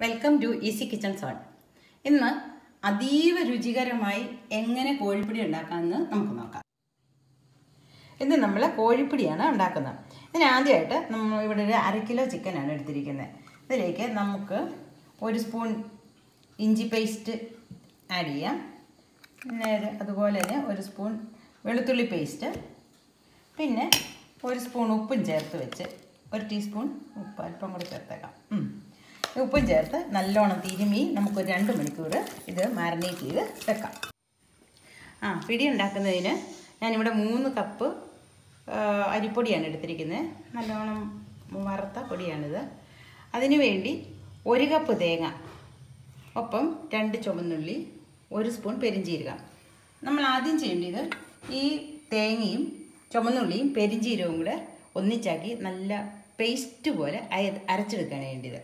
Welcome to easy kitchen zone ഇന്ന് അതീവ രുചികരമായി എങ്ങനെ കോഴിപ്പിടി ഉണ്ടാക്കാമെന്ന് നമുക്ക് നോക്കാം ഇന്ന് നമ്മൾ കോഴിപ്പിടിയാണ് ഉണ്ടാക്കുന്നത് ഇതിന് ആദ്യമായിട്ട് നമ്മൾ ഇവിടെ ഒരു അര കിലോ ചിക്കനാണ് എടുത്തിരിക്കുന്നത് ഇതിലേക്ക് നമുക്ക് ഒരു സ്പൂൺ ഇഞ്ചി പേസ്റ്റ് ആഡ് ചെയ്യാം പിന്നെ ഒരു- അതുപോലെ തന്നെ ഒരു സ്പൂൺ വെളുത്തുള്ളി പേസ്റ്റ് പിന്നെ ഒരു സ്പൂൺ ഉപ്പും ചേർത്ത് വെച്ച് ഒരു ടീസ്പൂൺ ഉപ്പ് അല്പം കൂടി ചേർത്തേക്കാം ഉം. ഈ ഉപ്പും ചേർത്ത് നല്ലോണം തിരുമി നമുക്ക് ഒരു രണ്ട് മണിക്കൂർ ഇത് മാരിനേറ്റ് ചെയ്ത് വെക്കാം ആ പിടി ഉണ്ടാക്കുന്നതിന് ഞാനിവിടെ മൂന്ന് കപ്പ് ആ, അരിപ്പൊടിയാണ് എടുത്തിരിക്കുന്നത് നല്ലോണം വറുത്ത പൊടിയാണിത് അതിനു വേണ്ടി ഒരു കപ്പ് തേങ്ങ ഒപ്പം രണ്ട് ചുവന്നുള്ളി ഒരു സ്പൂൺ പെരിഞ്ചീരകം നമ്മൾ ആദ്യം ചെയ്യേണ്ടത് ഈ തേങ്ങയും ചുമന്നുള്ളിയും പെരിഞ്ചീരകവും കൂടെ ഒന്നിച്ചാക്കി നല്ല പേസ്റ്റ് പോലെ അയ അരച്ചെടുക്കുകയാണ് വേണ്ടത്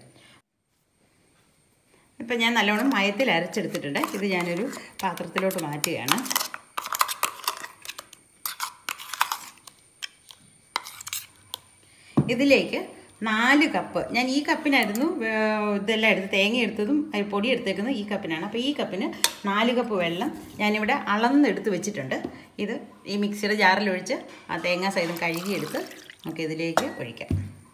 ഇപ്പം ഞാൻ നല്ലോണം മയത്തിൽ അരച്ചെടുത്തിട്ടുണ്ട് ഇത് ഞാനൊരു പാത്രത്തിലോട്ട് മാറ്റുകയാണ് ഇതിലേക്ക് നാല് കപ്പ് ഞാൻ ഈ കപ്പിനായിരുന്നു ഏർ, ഇതെല്ലാം എടുത്ത് തേങ്ങ എടുത്തതും അഹ് പൊടി എടുത്തേക്കുന്നത് ഈ കപ്പിനാണ് അപ്പോൾ ഈ കപ്പിന് നാല് കപ്പ് വെള്ളം ഞാനിവിടെ അളന്നെടുത്ത് വെച്ചിട്ടുണ്ട് ഇത് ഈ മിക്സിയുടെ ജാറിലൊഴിച്ച് ആ തേങ്ങ സൈഡും കഴുകിയെടുത്ത് നമുക്ക് ഇതിലേക്ക് ഒഴിക്കാം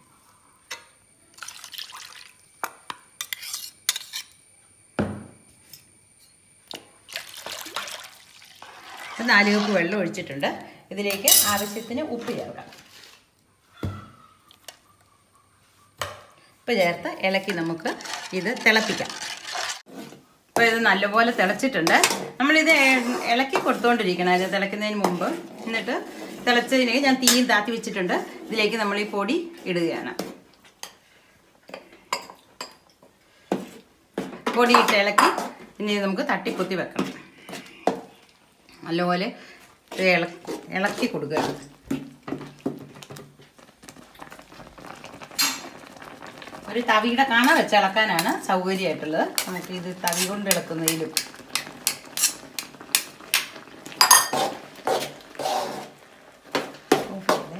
ഇത് നാല് കപ്പ് വെള്ളം ഒഴിച്ചിട്ടുണ്ട് ഇതിലേക്ക് ആവശ്യത്തിന് ഉപ്പ് ചേർക്കാം ഉപ്പ് ചേർത്ത് ഇളക്കി നമുക്ക് ഇത് തിളപ്പിക്കാം ഇപ്പോൾ ഇത് നല്ലപോലെ തിളച്ചിട്ടുണ്ട് നമ്മളിത് എ- ഇളക്കി കൊടുത്തുകൊണ്ടിരിക്കണം ഇത് തിളയ്ക്കുന്നതിന് മുമ്പ് എന്നിട്ട് തിളച്ചതിന് ഞാൻ തീയും താത്തി വെച്ചിട്ടുണ്ട് ഇതിലേക്ക് നമ്മൾ ഈ പൊടി ഇടുകയാണ് പൊടി ഇട്ട് ഇളക്കി ഇനി നമുക്ക് തട്ടിപ്പൊത്തി വെക്കണം നല്ലപോലെ ഇത് ഇളക്കി ഇളക്കി കൊടുക്കുകയാണ് ഒരു തവിയുടെ കണ വെച്ച് ഇളക്കാനാണ് സൗകര്യമായിട്ടുള്ളത് നമുക്ക് ഇത് തവി കൊണ്ട് ഇളക്കുന്നതിലും ഓഫ് ചെയ്തേ.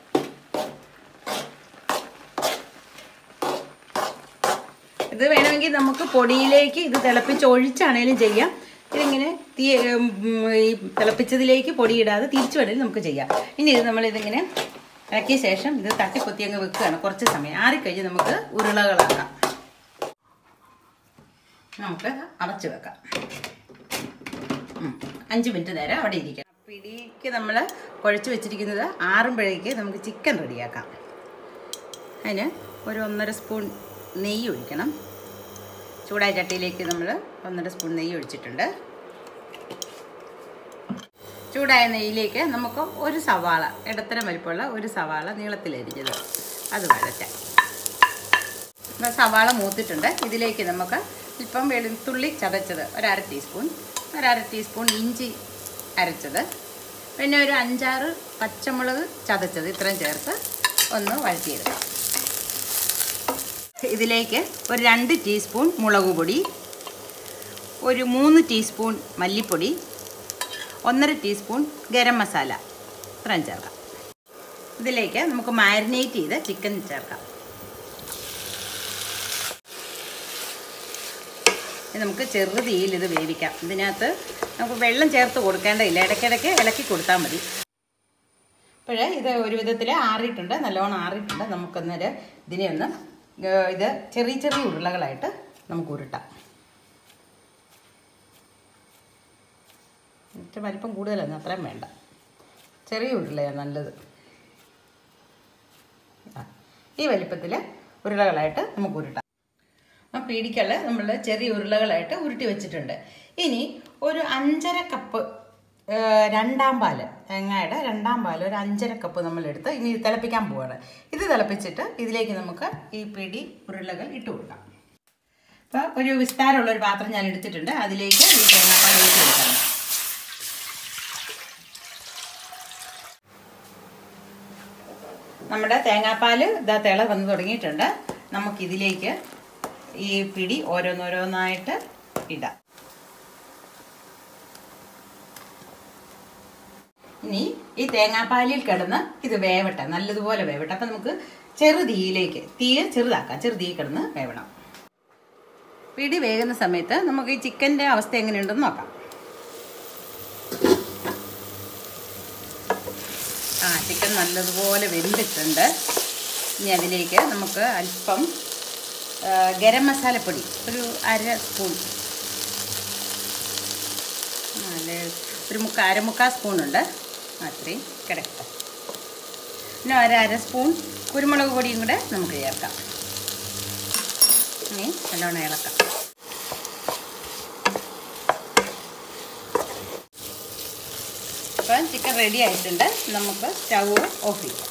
ഇത് വേണമെങ്കിൽ നമുക്ക് പൊടിയിലേക്ക് ഇത് തിളപ്പിച്ച് ഒഴിച്ചാണേലും ചെയ്യാം ഇതിങ്ങനെ തീ ഉം, ഈ തിളപ്പിച്ചതിലേക്ക് പൊടിയിടാതെ തിരിച്ചു വേണമെങ്കിലും നമുക്ക് ചെയ്യാം ഇനി ഇത് നമ്മളിതിങ്ങനെ ഇളക്കിയ ശേഷം ഇത് തട്ടിപ്പൊത്തി അങ്ങ് വെക്കുകയാണ് കുറച്ച് സമയം ആറിക്കഴിഞ്ഞ് നമുക്ക് ഉരുളകളാക്കാം നമുക്ക് അടച്ചു വെക്കാം ഉം. അഞ്ച് മിനിറ്റ് നേരം അവിടെ ഇരിക്കണം പിടിക്ക് നമ്മൾ കുഴച്ച് വെച്ചിരിക്കുന്നത് ആറുമ്പോഴേക്ക് നമുക്ക് ചിക്കൻ റെഡിയാക്കാം അതിന് ഒരു ഒന്നര സ്പൂൺ നെയ്യ് ഒഴിക്കണം ചൂടായ ചട്ടിയിലേക്ക് നമ്മൾ ഒന്നര സ്പൂൺ നെയ്യ് ഒഴിച്ചിട്ടുണ്ട് ചൂടായ നെയ്യിലേക്ക് നമുക്ക് ഒരു സവാള ഇടത്തരം വലിപ്പമുള്ള ഒരു സവാള നീളത്തിലരിഞ്ഞത് അത് വഴറ്റാം ഇപ്പോൾ സവാള മൂത്തിട്ടുണ്ട് ഇതിലേക്ക് നമുക്ക് ഇപ്പം വെളുത്തുള്ളി ചതച്ചത് ഒരു അര ടീസ്പൂൺ ഒരു അര ടീസ്പൂൺ ഇഞ്ചി അരച്ചത് പിന്നെ ഒരു അഞ്ചാറ് പച്ചമുളക് ചതച്ചത് ഇത്രയും ചേർത്ത് ഒന്ന് വഴറ്റിയെടുക്കാം ഇതിലേക്ക് ഒരു രണ്ട് ടീസ്പൂൺ മുളക് പൊടി ഒരു മൂന്ന് ടീസ്പൂൺ മല്ലിപ്പൊടി ഒന്നര ടീസ്പൂൺ ഗരം മസാല ഇത്രയും ചേർക്കാം ഇതിലേക്ക് നമുക്ക് മാരിനേറ്റ് ചെയ്ത് ചിക്കൻ ചേർക്കാം ഇത് നമുക്ക് ചെറുതീയിൽ ഇത് വേവിക്കാം ഇതിനകത്ത് നമുക്ക് വെള്ളം ചേർത്ത് കൊടുക്കേണ്ടതില്ല ഇടയ്ക്കിടയ്ക്ക് ഇളക്കി കൊടുത്താൽ മതി ഇപ്പോഴേ ഇത് ഒരു വിധത്തിൽ ആറിയിട്ടുണ്ട് നല്ലോണം ആറിയിട്ടുണ്ട് നമുക്കൊന്നൊരു ഇതിനെ ഒന്ന് ഏർ, ഇത് ചെറിയ ചെറിയ ഉരുളകളായിട്ട് നമുക്ക് ഉരുട്ടാം ഇച്ചിരി വലിപ്പം കൂടുതലാണ് അത്രയും വേണ്ട ചെറിയ ഉരുളയാണ് നല്ലത് ആ, ഈ വലിപ്പത്തിൽ ഉരുളകളായിട്ട് നമുക്ക് ഉരുട്ടാം ആ പീടിക്കല് നമ്മൾ ചെറിയ ഉരുളകളായിട്ട് ഉരുട്ടി വെച്ചിട്ടുണ്ട് ഇനി ഒരു അഞ്ചര കപ്പ് ഏ, രണ്ടാം പാല് തേങ്ങയുടെ രണ്ടാം പാല് ഒരു അഞ്ചര കപ്പ് നമ്മൾ എടുത്ത് ഇനി ഇത് തിളപ്പിക്കാൻ പോവാണ് ഇത് തിളപ്പിച്ചിട്ട് ഇതിലേക്ക് നമുക്ക് ഈ പിടി ഉരുളകൾ ഇട്ട് കൊടുക്കാം അപ്പോൾ ഒരു വിസ്താരമുള്ള ഒരു പാത്രം ഞാൻ എടുത്തിട്ടുണ്ട് അതിലേക്ക് ഈ തേങ്ങാപ്പാൽ ഒഴിച്ച് കൊടുക്കണം നമ്മുടെ തേങ്ങാപ്പാൽ ഇതാ തിള വന്ന് തുടങ്ങിയിട്ടുണ്ട് നമുക്കിതിലേക്ക് ഈ പിടി ഓരോന്നോരോന്നായിട്ട് ഇടാം ഇനി ഈ തേങ്ങാപ്പാലിൽ കിടന്ന് ഇത് വേവട്ടെ നല്ലതുപോലെ വേവട്ടെ അപ്പം നമുക്ക് ചെറുതീയിലേക്ക് തീയെ ചെറുതാക്കാം ചെറുതീ കിടന്ന് വേവണം പിടി വേകുന്ന സമയത്ത് നമുക്ക് ഈ ചിക്കൻ്റെ അവസ്ഥ എങ്ങനെയുണ്ടെന്ന് നോക്കാം ആ ചിക്കൻ നല്ലതുപോലെ വെന്തിട്ടുണ്ട് ഇനി അതിലേക്ക് നമുക്ക് അല്പം ആ, ഗരം മസാലപ്പൊടി ഒരു അര സ്പൂൺ ആ, അല്ലേ ഒരു മുക്ക അരമുക്കാൽ സ്പൂണുണ്ട് അത്രയും കിടക്കട്ടെ പിന്നെ ഒരു അര സ്പൂൺ കുരുമുളക് പൊടിയും കൂടെ നമുക്ക് ചേർക്കാം ഇനി നല്ലോണം ഇളക്കാം ഇപ്പം ചിക്കൻ റെഡി ആയിട്ടുണ്ട് നമുക്ക് സ്റ്റൗ ഓഫ് ചെയ്യാം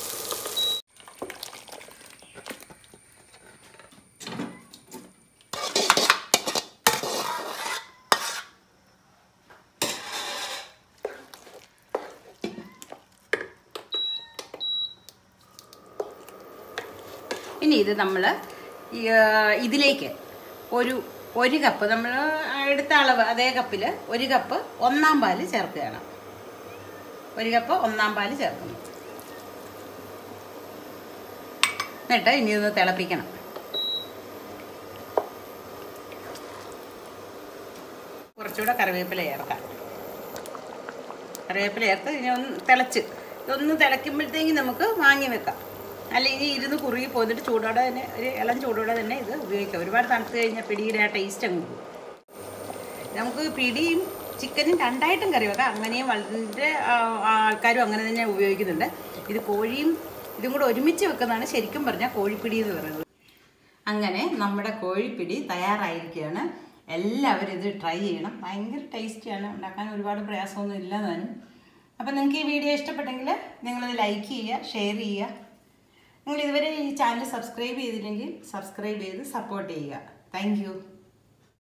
ഇനി ഇത് നമ്മൾ ഇതിലേക്ക് ഒരു ഒരു കപ്പ് നമ്മൾ എടുത്ത അളവ് അതേ കപ്പിൽ ഒരു കപ്പ് ഒന്നാം പാല് ചേർക്കുകയാണ് ഒരു കപ്പ് ഒന്നാം പാല് ചേർക്കുന്നു എന്നിട്ട് ഇനി ഒന്ന് തിളപ്പിക്കണം കുറച്ചുകൂടെ കറിവേപ്പില ചേർക്കാം കറിവേപ്പില ചേർത്ത് ഇനി ഒന്ന് തിളച്ച് ഇതൊന്ന് തിളയ്ക്കുമ്പോഴത്തേക്കും നമുക്ക് വാങ്ങി വെക്കാം അല്ലെങ്കിൽ ഇരുന്ന് കുറുകി പോന്നിട്ട് ചൂടോടെ തന്നെ ഒരു ഇളം ചൂടോടെ തന്നെ ഇത് ഉപയോഗിക്കാം ഒരുപാട് തണുത്ത് കഴിഞ്ഞാൽ പിടിയുടെ ആ ടേസ്റ്റ് അങ്ങ് പോകും നമുക്ക് പിടിയും ചിക്കനും രണ്ടായിട്ടും കറി വെക്കാം അങ്ങനെയും വളരെ ആ, ആൾക്കാരും അങ്ങനെ തന്നെ ഉപയോഗിക്കുന്നുണ്ട് ഇത് കോഴിയും ഇതും കൂടെ ഒരുമിച്ച് വെക്കുന്നതാണ് ശരിക്കും പറഞ്ഞാൽ കോഴിപ്പിടി എന്ന് പറയുന്നത് അങ്ങനെ നമ്മുടെ കോഴിപ്പിടി തയ്യാറായിരിക്കുകയാണ് എല്ലാവരും ഇത് ട്രൈ ചെയ്യണം ഭയങ്കര ടേസ്റ്റിയാണ് ഉണ്ടാക്കാൻ ഒരുപാട് പ്രയാസമൊന്നും ഇല്ല താനും അപ്പം നിങ്ങൾക്ക് ഈ വീഡിയോ ഇഷ്ടപ്പെട്ടെങ്കിൽ നിങ്ങളിത് ലൈക്ക് ചെയ്യുക ഷെയർ ചെയ്യുക നിങ്ങൾ ഇതുവരെ ഈ ചാനൽ സബ്സ്ക്രൈബ് ചെയ്തില്ലെങ്കിൽ സബ്സ്ക്രൈബ് ചെയ്ത് സപ്പോർട്ട് ചെയ്യുക താങ്ക്